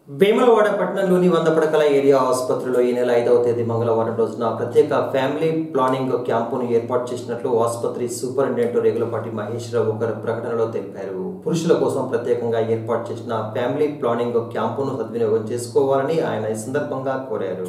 వేములవాడ పట్టణంలోని వంద పడకల ఏరియా ఆసుపత్రిలో ఈ నెల ఐదవ తేదీ మంగళవారం రోజున ప్రత్యేక ఫ్యామిలీ ప్లానింగ్ క్యాంపును ఏర్పాటు చేసినట్లు ఆసుపత్రి సూపరింటెండెంట్ రేగులపాటి మహేష్ రావు ఒక ప్రకటనలో తెలిపారు పురుషుల కోసం ప్రత్యేకంగా ఏర్పాటు చేసిన ఫ్యామిలీ ప్లానింగ్ క్యాంపును సద్వినియోగం చేసుకోవాలని ఆయన ఈ సందర్భంగా కోరారు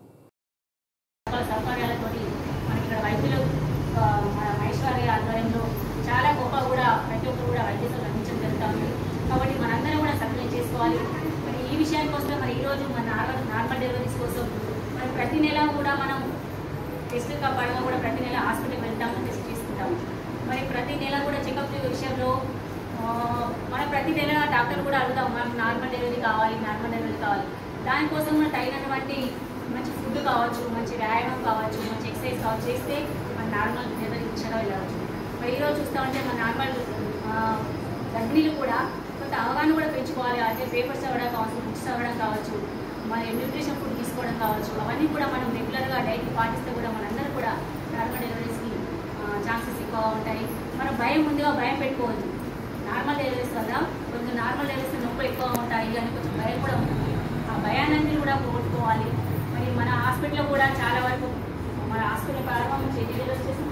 రకాల సౌకర్యాలతోటి మనకి ఇక్కడ వైద్యులు ఆ, మన మహేశ్వరి ఆధ్వర్యంలో చాలా గొప్ప కూడా ప్రతి ఒక్కరు కూడా వైద్య సేవలు అందించడం జరుగుతూ ఉంది కాబట్టి మనందరం కూడా సబ్మిట్ చేసుకోవాలి మరి ఈ విషయానికి వస్తే మరి ఈరోజు మన నార్మల్ నార్మల్ డెలివరీస్ కోసం మరి ప్రతి నెల కూడా మనం టెస్ట్ పరంగా కూడా ప్రతి నెల హాస్పిటల్కి వెళ్తాము టెస్ట్ చేసుకుంటాము మరి ప్రతి నెల కూడా చెకప్ విషయంలో ఆ, మనం ప్రతి నెల డాక్టర్ కూడా అడుగుతాం మనకు నార్మల్ డెలివరీ కావాలి నార్మల్ డెలివరీ కావాలి దానికోసం మనం తగినటువంటి మంచి ఫుడ్ కావచ్చు మంచి వ్యాయామం కావచ్చు మంచి ఎక్సర్సైజ్ కావచ్చు చేస్తే మన నార్మల్ డెలివరీ దిశగా వెళ్ళవచ్చు మరి ఈరోజు చూస్తామంటే మన నార్మల్ గర్భిణీలు కూడా కొంత అవగాహన కూడా పెంచుకోవాలి అదే పేపర్స్ చదవడం కావచ్చు బుక్స్ చదవడం కావచ్చు మన న్యూట్రిషన్ ఫుడ్ తీసుకోవడం కావచ్చు అవన్నీ కూడా మనం రెగ్యులర్గా డైట్ పాటిస్తే కూడా మనందరూ కూడా నార్మల్ డెలివరీస్కి ఛాన్సెస్ ఎక్కువగా ఉంటాయి మనం భయం ముందుగా భయం పెట్టుకోవద్దు నార్మల్ డెలివరీస్ వల్ల కొంచెం నార్మల్ డెలివరీస్ నొప్పి ఎక్కువగా ఉంటాయి అని కొంచెం భయం కూడా ఉంటుంది ఆ భయాన్ని కూడా పోగొట్టుకోవాలి మరి మన హాస్పిటల్లో కూడా చాలా వరకు మన హాస్పిటల్ ప్రారంభం చేసి వచ్చేసి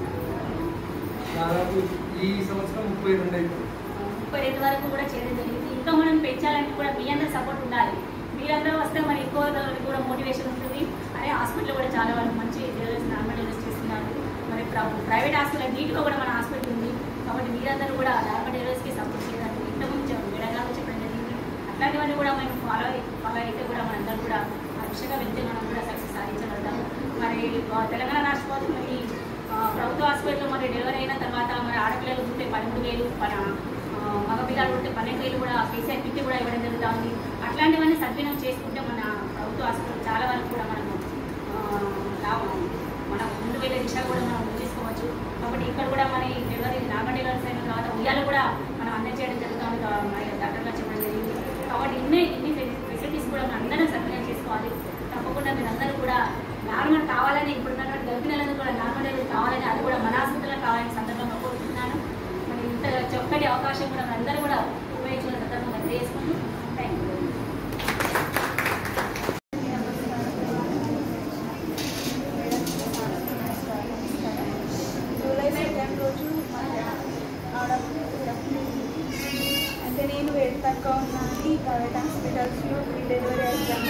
దాదాపు ఈ సంవత్సరం ముప్పై రెండు అయిపోయింది ముప్పై రెండు వరకు కూడా చేయడం జరిగింది ఇంకా మనం పెంచాలంటే కూడా మీ అందరూ సపోర్ట్ ఉండాలి మీరందరూ వస్తే మరి ఎక్కువ రోజులు కూడా మోటివేషన్ ఉంటుంది అదే హాస్పిటల్ కూడా చాలా వాళ్ళు మంచి డెలివరీస్ నార్మల్ డెలివరీస్ చేస్తున్నారు మరి ప్ర- ప్రైవేట్ హాస్పిటల్ నీట్గా కూడా మన హాస్పిటల్ ఉంది కాబట్టి మీరందరూ కూడా నార్మల్ డెలివరీస్కి సపోర్ట్ చేయడానికి ఇంతకుముందు విడగా చెప్పడం జరిగింది అట్లాంటివన్నీ కూడా మేము ఫాలో ఫాలో అయితే కూడా మనందరూ కూడా ఆ దిశగా వెళ్తే మనం కూడా సక్సెస్ సాధించగలుగుతాం మరి ఆ, తెలంగాణ రాష్ట్ర మరి ఆ, ప్రభుత్వ హాస్పిటల్లో మరి డెలివరీ అయిన తర్వాత మరి ఆడపిల్లలు ఉంటే పదమూడు వేలు మన ఆ, మగ పిల్లలు ఉంటే పన్నెండు వేలు కూడా కేసీఆర్ కిట్ కూడా ఇవ్వడం జరుగుతూ ఉంది అట్లాంటివన్నీ సద్వినియోగం చేసుకుంటే మన ప్రభుత్వ హాస్పిటల్ చాలా వరకు కూడా మనము ఆ, లాభం మన ముందు వెళ్ళే దిశ కూడా మనం తీసుకోవచ్చు కాబట్టి ఇక్కడ కూడా మరి డెలివరీ నార్మల్ డెలివరీస్ అయిన తర్వాత ఉయ్యాలు కూడా మనం అందజేయడం జరుగుతుంది కా- మరి డాక్టర్ గారు చెప్పడం జరిగింది కాబట్టి ఇన్ని ఇన్ని ఫెసిలిటీస్ కూడా మనం అందరం సద్వినియోగం చేసుకోవాలి తప్పకుండా మీరందరూ కూడా నార్మల్ కావాలని ఇప్పుడు ఉన్నటువంటి గర్భిణీలందరూ కూడా నార్మల్ డెలివరీ కావాలని అది కూడా మన హాస్పిటల్లో కావాలని సందర్భంగా కోరుకుంటున్నాను మరి ఇంత చక్కటి అవకాశం కూడా అందరూ కూడా ఉపయోగించుకున్న సందర్భంగా తెలియజేసుకుంటూ థ్యాంక్ యూ జూలై సెకండ్ రోజు మన ఆడప్పుడు అంటే నేను వెయిట్ తక్కువ ఉన్నాను ప్రైవేట్ హాస్పిటల్స్లో ఫ్రీ డెలివరీ ఎగ్జామ్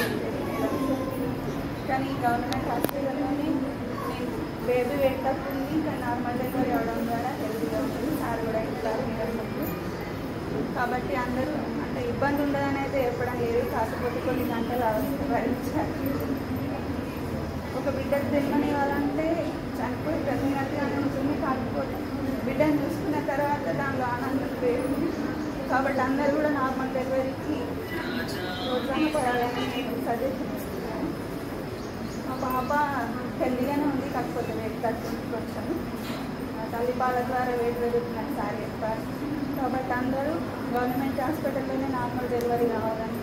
కానీ గవర్నమెంట్ హాస్పిటల్లోనే నేను బేబీ వెయిట్ తక్కువ ఉంది ఇంకా నార్మల్ డెలివరీ అవడం ద్వారా హెల్తీగా ఉంటుంది సార్ కూడా ఇస్తారు మీరు కాబట్టి అందరూ అంటే ఇబ్బంది ఉండదని అయితే చెప్పడం లేదు కాకపోతే కొన్ని గంటలు అవసరం భరించాలి ఒక బిడ్డకు జన్మనివ్వాలంటే చనిపోయి ప్రతినట్టుగానే ఉంటుంది కాకపోతే బిడ్డను చూసుకున్న తర్వాత దానిలో ఆనందం వేరు కాబట్టి అందరూ కూడా నార్మల్ డెలివరీకి ప్రోత్సాహం పడాలని నేను సజెషన్ ఇస్తున్నాను మా పాప హెల్దీగానే ఉంది కాకపోతే వెయిట్ తగ్గుతుంది కొంచెం ఆ తల్లి పాల ద్వారా వెయిట్ పెరుగుతుందని సార్ చెప్పారు కాబట్టి అందరూ గవర్నమెంట్ హాస్పిటల్లోనే నార్మల్ డెలివరీ కావాలని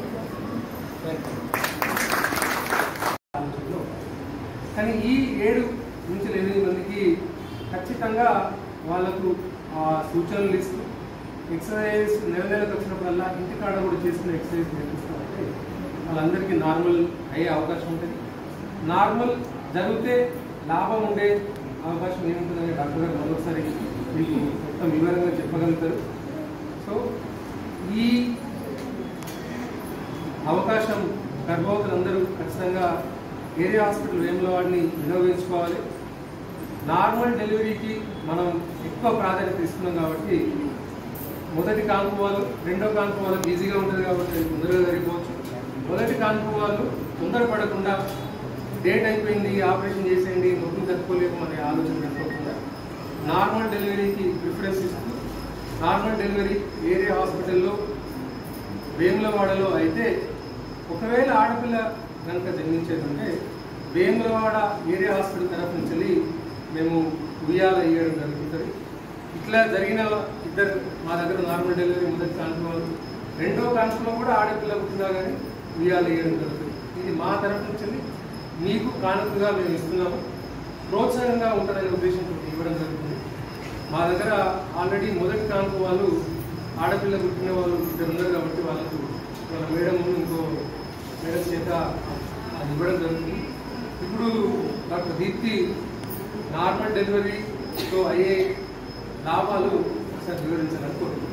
ఆలోచనలో. కానీ ఈ ఏడు నుంచి ఎనిమిది మందికి ఖచ్చితంగా వాళ్ళకు ఆ సూచనలు ఇస్తూ ఎక్సర్సైజ్ నెల నెలకు వచ్చినప్పుడల్లా ఇంటికాడ కూడా చేసుకునే ఎక్సర్సైజ్ నేర్పిస్తామంటే వాళ్ళందరికీ నార్మల్ అయ్యే అవకాశం ఉంటుంది నార్మల్ జరిగితే లాభం ఉండే అవకాశం ఏముంటుందని డాక్టర్ గారు మరొకసారి మీకు మొత్తం వివరంగా చెప్పగలుగుతారు సో ఈ అవకాశం గర్భవతులందరూ ఖచ్చితంగా ఏరియా హాస్పిటల్ వేములవాడిని వినియోగించుకోవాలి నార్మల్ డెలివరీకి మనం ఎక్కువ ప్రాధాన్యత ఇస్తున్నాం కాబట్టి మొదటి కాన్పు వాళ్ళు రెండో కాన్పు వాళ్ళకి ఈజీగా ఉంటుంది కాబట్టి అది తొందరగా జరిగిపోవచ్చు మొదటి కాన్పు వాళ్ళు తొందరపడకుండా డేట్ అయిపోయింది ఆపరేషన్ చేసేయండి నొప్పి తట్టుకోలేము అనే ఆలోచన పెట్టుకోకుండా నార్మల్ డెలివరీకి ప్రిఫరెన్స్ ఇస్తూ నార్మల్ డెలివరీ ఏరియా హాస్పిటల్లో వేములవాడలో అయితే ఒకవేళ ఆడపిల్ల కనుక జన్మించేదంటే వేములవాడ ఏరియా హాస్పిటల్ తరఫు నుంచి మేము ఉయ్యాల ఇవ్వడం జరుగుతుంది ఇట్లా జరిగిన ఇద్దరు మా దగ్గర నార్మల్ డెలివరీ మొదటి కాన్పులో రెండో కాన్పులో కూడా ఆడపిల్ల పుట్టినా కానీ ఉయ్యాల ఇవ్వడం జరుగుతుంది ఇది మా తరఫు నుంచి మీకు కానుకగా మేము ఇస్తున్నాము ప్రోత్సాహంగా ఉంటుందనే ఉద్దేశంతో ఇవ్వడం జరుగుతుంది మా దగ్గర ఆల్రెడీ మొదటి కాన్పు వాళ్ళు ఆడపిల్ల పుట్టిన వాళ్ళు ఇద్దరు ఉన్నారు కాబట్టి వాళ్ళకు వాళ్ళ మేడం ఇంకో గా అది ఇవ్వడం జరుగుతుంది ఇప్పుడు డాక్టర్ దీప్తి నార్మల్ డెలివరీతో అయ్యే లాభాలు ఒకసారి వివరించాలనుకుంటున్నాను